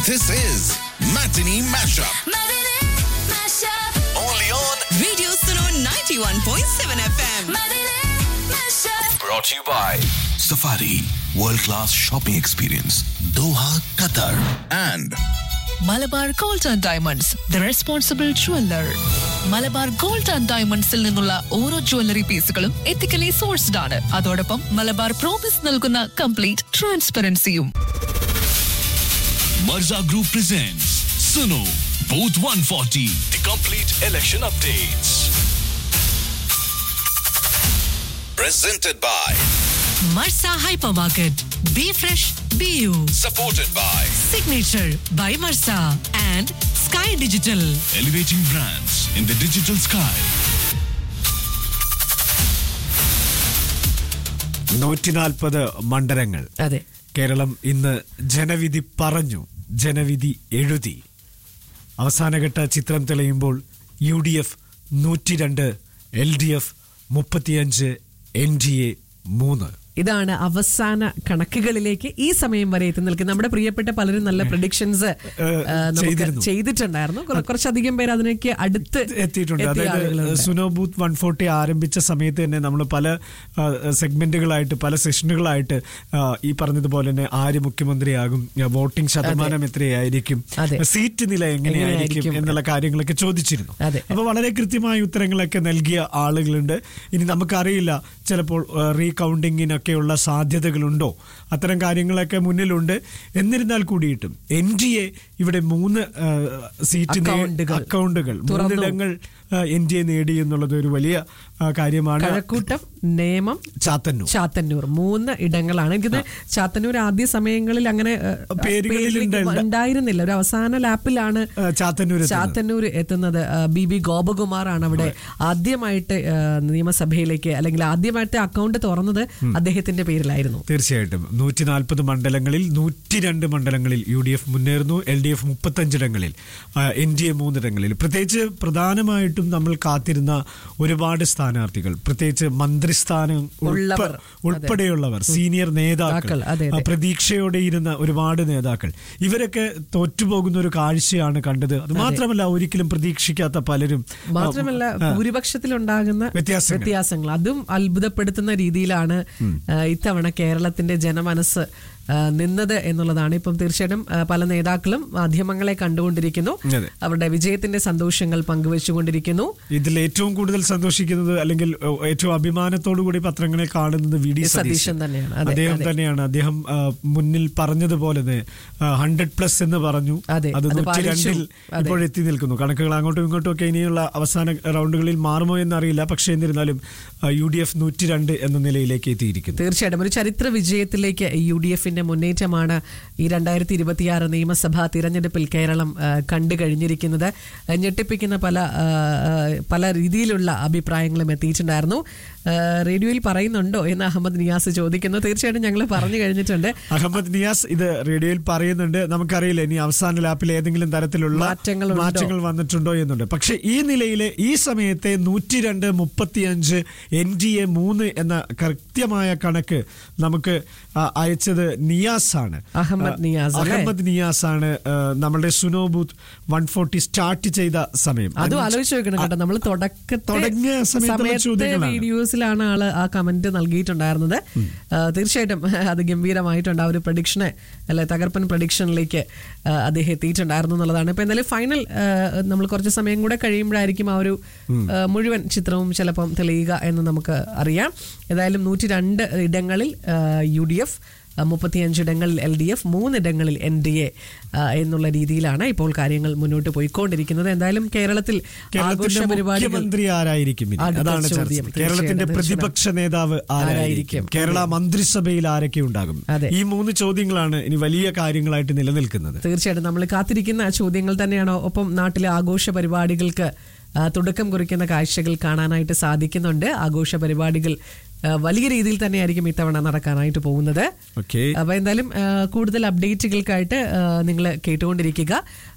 This is Matinee Mashup. Matinee Mashup. Only on. Radio Suno 91.7 FM. Matinee Mashup. Brought to you by Safari World Class Shopping Experience, Doha, Qatar. And Malabar gold and diamonds the responsible jeweller Malabar gold and ഡയമണ്ട്സിൽ നിന്നുള്ള ഓരോ jewellery പീസുകളും ethically sourced ആണ് അതോടൊപ്പം Malabar promise നൽകുന്ന complete ട്രാൻസ്പെറൻസിയും Marza Group presents Suno Booth 140, the complete election updates. presented by, Marza hypermarket be fresh be you supported by signature by Marza and sky digital Elevating brands in the digital sky. നൂറ്റിനാൽപ്പത് മണ്ഡലങ്ങൾ അതെ കേരളം ഇന്ന് ജനവിധി പറഞ്ഞു ജനവിധി എഴുതി അവസാനഘട്ട ചിത്രം തെളിയുമ്പോൾ യു ഡി എഫ് നൂറ്റിരണ്ട് എൽ ഡി എഫ് മുപ്പത്തിയഞ്ച് എൻ ഡി എ മൂന്ന് ഇതാണ് അവസാന കണക്കുകളിലേക്ക് ഈ സമയം വരെ എത്തി നിൽക്കുന്നത് നമ്മുടെ പ്രിയപ്പെട്ട പലരും നല്ല പ്രഡിക്ഷൻസ് ചെയ്തിരുന്നു. ചെയ്തിട്ടുണ്ടായിരുന്നു കുറെ- കുറച്ചധികം പേര് അതിനേക്ക് അടുത്ത് എത്തിയിട്ടുണ്ട് എത്തിയ അതായത് ആളുകളുണ്ട്. സുനോ ബൂത്ത് വൺ ഫോർട്ടി ആരംഭിച്ച സമയത്ത് തന്നെ നമ്മൾ പല ആ, സെഗ്മെന്റുകളായിട്ട് പല സെഷനുകളായിട്ട് ആ, ഈ പറഞ്ഞതുപോലെ തന്നെ ആര് മുഖ്യമന്ത്രിയാകും ആ, വോട്ടിംഗ് ശതമാനം എത്രയായിരിക്കും അതെ. സീറ്റ് നില എങ്ങനെയായിരിക്കും എങ്ങനെയായിരിക്കും? എന്നുള്ള കാര്യങ്ങളൊക്കെ ചോദിച്ചിരുന്നു അതെ. അപ്പൊ വളരെ കൃത്യമായ ഉത്തരങ്ങളൊക്കെ നൽകിയ ആളുകളുണ്ട് ഇനി നമുക്കറിയില്ല ചിലപ്പോൾ റീകൗണ്ടിങ്ങിനൊക്കെയുള്ള സാധ്യതകളുണ്ടോ അത്തരം കാര്യങ്ങളൊക്കെ മുന്നിലുണ്ട് എന്നിരുന്നാൽ കൂടിയിട്ടും എൻ ഡി എ ഇവിടെ മൂന്ന് ആ, സീറ്റ് നേ- അക്കൗണ്ടുകൾ അക്കൗണ്ടുകൾ തുറന്നു. മൂന്നിടങ്ങൾ എൻ ഡി എ നേടി എന്നുള്ളത് ഒരു വലിയ ആ, കാര്യമാണ് കഴക്കൂട്ടം നേമം ചാത്തന്നൂർ ചാത്തന്നൂർ മൂന്ന് ഇടങ്ങളാണ് എനിക്കത് ചാത്തന്നൂർ ആദ്യ സമയങ്ങളിൽ അങ്ങനെ ഏ, പേരുകളിൽ പേരിലേക്ക് ഉണ്ട്. ഉണ്ടായിരുന്നില്ല ഒരു അവസാന ലാപ്പിലാണ് ആ, ചാത്തന്നൂർ എത്തുന്നത്. ചാത്തന്നൂർ എത്തുന്നത് ആ, ബി ബി ഗോപകുമാർ ആണ് അവിടെ ആദ്യമായിട്ട് ആ, നിയമസഭയിലേക്ക് അല്ലെങ്കിൽ ആദ്യമായിട്ട് അക്കൗണ്ട് തുറന്നത് അദ്ദേഹത്തിന്റെ പേരിലായിരുന്നു തീർച്ചയായിട്ടും നൂറ്റി നാൽപ്പത് മണ്ഡലങ്ങളിൽ നൂറ്റി രണ്ട് മണ്ഡലങ്ങളിൽ യു ഡി എഫ് മുന്നേറുന്നു എൽ ഡി എഫ് മുപ്പത്തഞ്ചിടങ്ങളിൽ എൻ ഡി എ മൂന്നിടങ്ങളിൽ പ്രത്യേകിച്ച് പ്രധാനമായിട്ടും നമ്മൾ കാത്തിരുന്ന ഒരുപാട് സ്ഥാനാർത്ഥികൾ പ്രത്യേകിച്ച് മന്ത്രിസ്ഥാനം ഉൾപ്പ- ഉള്ളവർ. ഉൾപ്പെടെയുള്ളവർ സീനിയർ നേതാക്കൾ നേതാക്കൾ, അതെ, അതെ. ആ, പ്രതീക്ഷയോടെ ഇരുന്ന ഒരുപാട് നേതാക്കൾ ഇവരൊക്കെ തോറ്റുപോകുന്ന ഒരു കാഴ്ചയാണ് കണ്ടത് അത് മാത്രമല്ല ഒരിക്കലും പ്രതീക്ഷിക്കാത്ത പലരും മാത്രമല്ല ആ, ഭൂരിപക്ഷത്തിലുണ്ടാകുന്ന വ്യത്യാസങ്ങൾ. വ്യത്യാസങ്ങൾ അതും അത്ഭുതപ്പെടുത്തുന്ന രീതിയിലാണ് ആ, ഇത്തവണ കേരളത്തിന്റെ ജനമനസ് ആ, നിന്നത് എന്നുള്ളതാണ് ഇപ്പം തീർച്ചയായിട്ടും ആ, പല നേതാക്കളും മാധ്യമങ്ങളെ കണ്ടുകൊണ്ടിരിക്കുന്നു അതെ. അവരുടെ വിജയത്തിന്റെ സന്തോഷങ്ങൾ പങ്കുവെച്ചുകൊണ്ടിരിക്കുന്നു ഇതിൽ ഏറ്റവും കൂടുതൽ സന്തോഷിക്കുന്നത് അല്ലെങ്കിൽ ഏ, ഏറ്റവും അഭിമാനത്തോടു കൂടി പത്രങ്ങളെ കാണുന്നത് വി ഡി സതീശൻ സതീശൻ തന്നെയാണ്. അതെ, അദ്ദേഹം അതെ. തന്നെയാണ് അദ്ദേഹം ആ, മുന്നിൽ പറഞ്ഞതുപോലെ ഹൺഡ്രഡ് പ്ലസ് എന്ന് പറഞ്ഞു അതെ, അത് അത് നൂറ്റി പാലിച്ചു. രണ്ടിൽ അതെ. ഇപ്പോൾ എത്തി നിൽക്കുന്നു കണക്കുകൾ അങ്ങോട്ടും ഇങ്ങോട്ടും ഒക്കെ ഇനിയുള്ള അവസാന റൗണ്ടുകളിൽ മാറുമോ എന്നറിയില്ല പക്ഷേ എന്നിരുന്നാലും യു ഡി എഫ് നൂറ്റി രണ്ട് എന്ന നിലയിലേക്ക് എത്തിയിരിക്കുന്നു തീർച്ചയായിട്ടും ഒരു ചരിത്ര വിജയത്തിലേക്ക് യു ഡി എഫിന്റെ മുന്നേറ്റമാണ് ഈ രണ്ടായിരത്തി ഇരുപത്തിയാറ് നിയമസഭാ തിരഞ്ഞെടുപ്പിൽ കേരളം ആ, കണ്ടു കഴിഞ്ഞിരിക്കുന്നത് ആ, ഞെട്ടിപ്പിക്കുന്ന പല ആ, ആ, പല രീതിയിലുള്ള അഭിപ്രായങ്ങളും എത്തിയിട്ടുണ്ടായിരുന്നു ആ, റേഡിയോയിൽ പറയുന്നുണ്ടോ എന്ന് അഹമ്മദ് നിയാസ് ചോദിക്കുന്നു തീർച്ചയായിട്ടും ഞങ്ങൾ പറഞ്ഞു കഴിഞ്ഞിട്ടുണ്ട് അഹമ്മദ് നിയാസ് ഇത് റേഡിയോയിൽ പറയുന്നുണ്ട് നമുക്കറിയില്ല ഇനി അവസാന ലാപ്പിൽ ഏതെങ്കിലും തരത്തിലുള്ള മാറ്റങ്ങളുണ്ടോ? മാറ്റങ്ങൾ വന്നിട്ടുണ്ടോ എന്നുണ്ട് പക്ഷെ ഈ നിലയിലെ ഈ സമയത്തെ നൂറ്റി രണ്ട് മുപ്പത്തിയഞ്ച് എൻ ഡി എ മൂന്ന് എന്ന കൃത്യമായ കണക്ക് നമുക്ക് ആ, അയച്ചത് നിയാസ് ആണ് അഹമ്മദ് നിയാസ് അല്ലേ? അഹമ്മദ് നിയാസ് ആണ് ആ, നമ്മുടെ Suno booth one forty start ചെയ്ത സമയം അതും അഞ്ച്- ആലോചിച്ച് നോക്കണം കേട്ടോ നമ്മൾ തുടക്കത്തെ തുടങ്ങിയ സമയത്തുള്ള ചോദ്യങ്ങളാണ്. വീഡിയോസിലാണ് ആള് ആ കമന്റ് നൽകിയിട്ടുണ്ടായിരുന്നത് ആ, തീർച്ചയായിട്ടും അത് ഗംഭീരമായിട്ടുണ്ട് ആ ഒരു പ്രഡിക്ഷനെ അല്ലെ തകർപ്പൻ പ്രഡിക്ഷനിലേക്ക് ആ, അദ്ദേഹം എത്തിയിട്ടുണ്ടായിരുന്നു എന്നുള്ളതാണ് ഇപ്പൊ എന്തായാലും ഫൈനൽ നമ്മൾ കുറച്ച് സമയം കൂടെ കഴിയുമ്പോഴായിരിക്കും ആ ഒരു ആ, മുഴുവൻ ചിത്രവും ചിലപ്പം തെളിയുക എന്ന് നമുക്ക് അറിയാം ഏതായാലും നൂറ്റി രണ്ട് ഇടങ്ങളിൽ യു ഡി എഫ് മുപ്പത്തിയഞ്ചിടങ്ങളിൽ എൽ ഡി എഫ് മൂന്നിടങ്ങളിൽ എൻ ഡി എ എന്നുള്ള രീതിയിലാണ് ഇപ്പോൾ കാര്യങ്ങൾ മുന്നോട്ട് പോയിക്കൊണ്ടിരിക്കുന്നത് എന്തായാലും കേരളത്തിൽ ആഘോഷ കേരളത്തിന്റെ പരിപാടികൾ മുഖ്യമന്ത്രി ആരായിരിക്കും ഇനി? അടുത്ത അതാണ് ചർച്ച ചോദ്യം. കേരളത്തിന്റെ തീർച്ചയായും, പ്രതിപക്ഷ നേതാവ് ആരായിരിക്കും ആരായിരിക്കും? കേരള മന്ത്രിസഭയിൽ ആരൊക്കെ ഉണ്ടാകും അതെ. ഈ മൂന്ന് ചോദ്യങ്ങളാണ് ഇനി വലിയ കാര്യങ്ങളായിട്ട് നിലനിൽക്കുന്നത് തീർച്ചയായിട്ടും നമ്മൾ കാത്തിരിക്കുന്ന ചോദ്യങ്ങൾ തന്നെയാണ് ഒപ്പം നാട്ടിലെ ആഘോഷ പരിപാടികൾക്ക് ആ, തുടക്കം കുറിക്കുന്ന കാഴ്ചകൾ കാണാനായിട്ട് സാധിക്കുന്നുണ്ട് ആഘോഷ പരിപാടികൾ ആ, വലിയ രീതിയിൽ തന്നെയായിരിക്കും ഇത്തവണ നടക്കാനായിട്ട് പോകുന്നത് ഓക്കെ അപ്പൊ എന്തായാലും ആ, കൂടുതൽ അപ്ഡേറ്റുകൾക്കായിട്ട് നിങ്ങൾ കേട്ടുകൊണ്ടിരിക്കുക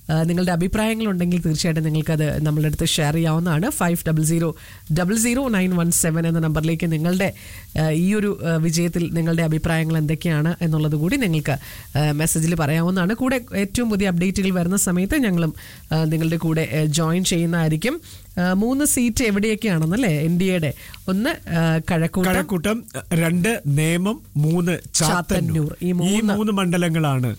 ആ, നിങ്ങളുടെ അഭിപ്രായങ്ങളുണ്ടെങ്കിൽ തീർച്ചയായിട്ടും നിങ്ങൾക്കത് നമ്മളുടെ അടുത്ത് ഷെയർ ചെയ്യാവുന്നതാണ് five double zero double zero nine one seven എന്ന നമ്പറിലേക്ക് നിങ്ങളുടെ ആ, ഈ ഒരു ആ, വിജയത്തിൽ നിങ്ങളുടെ അഭിപ്രായങ്ങൾ എന്തൊക്കെയാണ് എന്നുള്ളത് കൂടി നിങ്ങൾക്ക് മെസ്സേജിൽ പറയാവുന്നതാണ് കൂടെ ഏറ്റവും പുതിയ അപ്ഡേറ്റുകൾ വരുന്ന സമയത്ത് ഞങ്ങളും ആ, നിങ്ങളുടെ കൂടെ ജോയിൻ ചെയ്യുന്നതായിരിക്കും ആ, മൂന്ന് സീറ്റ് എവിടെയൊക്കെയാണെന്നല്ലേ എൻ ഡി എയുടെ ഒന്ന് ആ, കഴക്കൂട്ടം കഴക്കൂട്ടം രണ്ട് നേമം മൂന്ന് ചാത്തന്നൂർ ചാത്തന്നൂർ. ഈ ഈ മൂന്ന് മൂന്ന് മണ്ഡലങ്ങളാണ്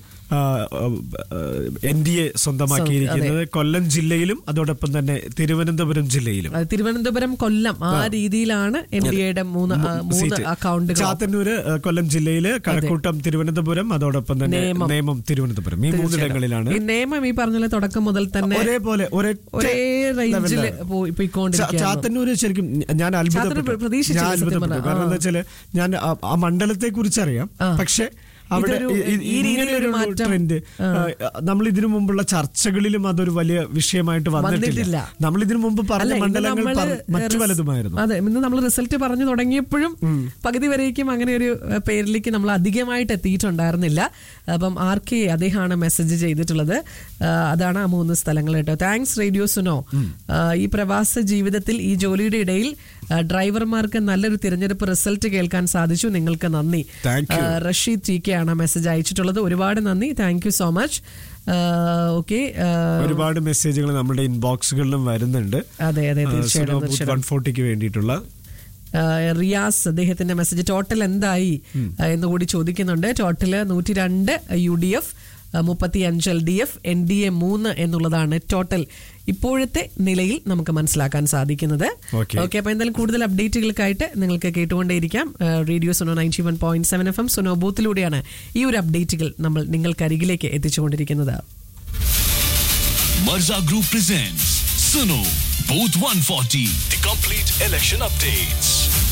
എൻ ഡി എ സ്വന്തമാക്കിയിരിക്കുന്നത് കൊല്ലം ജില്ലയിലും അതോടൊപ്പം തന്നെ തിരുവനന്തപുരം ജില്ലയിലും ആ, തിരുവനന്തപുരം കൊല്ലം ആ രീതിയിലാണ് എൻ ഡി എയുടെ മൂന്ന് ആ, മൂന്ന് സീറ്റ്. അക്കൗണ്ടുകൾ ചാത്തന്നൂര് ഏഹ്, കൊല്ലം ജില്ലയില് കഴക്കൂട്ടം തിരുവനന്തപുരം അതോടൊപ്പം തന്നെ നേമം. നേമം തിരുവനന്തപുരം ഈ മൂന്നിടങ്ങളിലാണ് ഈ നിയമം ഈ പറഞ്ഞ പോലെ തുടക്കം മുതൽ തന്നെ ഒരേപോലെ ഒരൊറ്റ ഒരേ റേഞ്ചിൽ ലെവലിലാണ്. ചാ- പോയിക്കൊണ്ടിരിക്കുകയാണ് ചാത്തന്നൂര് ശരിക്കും ഞാൻ ചാത്തന്നൂർ അത്ഭുതപ്പെട്ടു പ്രതീക്ഷിച്ചില്ല ഞാൻ സത്യം അത്ഭുതപ്പെട്ടു പറഞ്ഞാൽ. കാരണം ആ. എന്താ വെച്ചാല് ഞാൻ ആ- ആ മണ്ഡലത്തെ കുറിച്ച് അറിയാം പക്ഷെ അവിടെ ഇതൊരു- ഇ- ഇ- ഈ രീതിയിലൊരു ഇങ്ങനെയൊരു മാറ്റം, ട്രെൻഡ് നമ്മൾ ഇതിനു മുമ്പുള്ള ചർച്ചകളിലും അതൊരു വലിയ വിഷയമായിട്ട് വന്നിട്ടില്ല വന്നിട്ടില്ല. നമ്മൾ ഇതിനു മുമ്പ് പറഞ്ഞ അല്ല, ഇന്ന് മണ്ഡലങ്ങൾ നമ്മള് പല- മറ്റു റിസ്- പലതുമായിരുന്നു അതെ ഇന്ന് നമ്മൾ റിസൾട്ട് പറഞ്ഞു തുടങ്ങിയപ്പോഴും പകുതി വരേക്കും അങ്ങനെ ഒരു ഏഹ്, പേരിലേക്ക് നമ്മൾ അധികമായിട്ട് എത്തിയിട്ടുണ്ടായിരുന്നില്ല അപ്പം ആർ കെ അദ്ദേഹമാണ് മെസ്സേജ് ചെയ്തിട്ടുള്ളത് ആ, അതാണ് ആ മൂന്ന് സ്ഥലങ്ങൾ കേട്ടോ താങ്ക്സ് റേഡിയോ സുനോ ആ, ഈ പ്രവാസ ജീവിതത്തിൽ ഈ ജോലിയുടെ ഇടയിൽ ആ, ഡ്രൈവർമാർക്ക് നല്ലൊരു തിരഞ്ഞെടുപ്പ് റിസൾട്ട് കേൾക്കാൻ സാധിച്ചു നിങ്ങൾക്ക് നന്ദി Thank you. ആ, റഷീദ് ടി കെ ആണ് മെസ്സേജ് അയച്ചിട്ടുള്ളത് ഒരുപാട് നന്ദി thank you so much okay ഒരുപാട് മെസ്സേജുകൾ നമ്മുടെ ഇൻബോക്സുകളിലും വരുന്നുണ്ട് അതെ അതെ തീർച്ചയായിട്ടും വൺ തീർച്ചയായിട്ടും ഫോർട്ടിക്ക് വേണ്ടിയിട്ടുള്ള ആ, റിയാസ് അദ്ദേഹത്തിന്റെ മെസ്സേജ് ടോട്ടൽ എന്തായി ആ, എന്ന് കൂടി ചോദിക്കുന്നുണ്ട് ടോട്ടൽ നൂറ്റി രണ്ട് യു ഡി എഫ് മുപ്പത്തി അഞ്ച് L D F N D A മൂന്ന് എന്നുള്ളതാണ് ടോട്ടൽ ഇപ്പോഴത്തെ നിലയിൽ നമുക്ക് മനസ്സിലാക്കാൻ സാധിക്കുന്നത് Okay. ഓക്കെ അപ്പൊ എന്തായാലും കൂടുതൽ അപ്ഡേറ്റുകൾക്കായിട്ട് നിങ്ങൾക്ക് കേട്ടുകൊണ്ടേയിരിക്കാം ആ, radio Suno ninety one point seven F M Suno ബൂത്തിലൂടെയാണ് ഈ ഒരു അപ്ഡേറ്റുകൾ നമ്മൾ നിങ്ങൾക്കരികിലേക്ക് എത്തിച്ചുകൊണ്ടിരിക്കുന്നത് Marza Group presents Suno Booth 140, the complete election updates.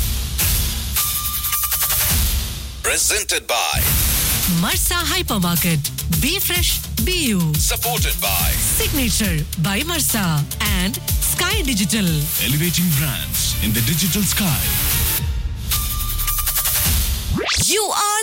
Presented by, Marsa Hypermarket. Be fresh, be you. supported by Signature by Marsa and Sky Digital. Elevating brands in the digital sky. You are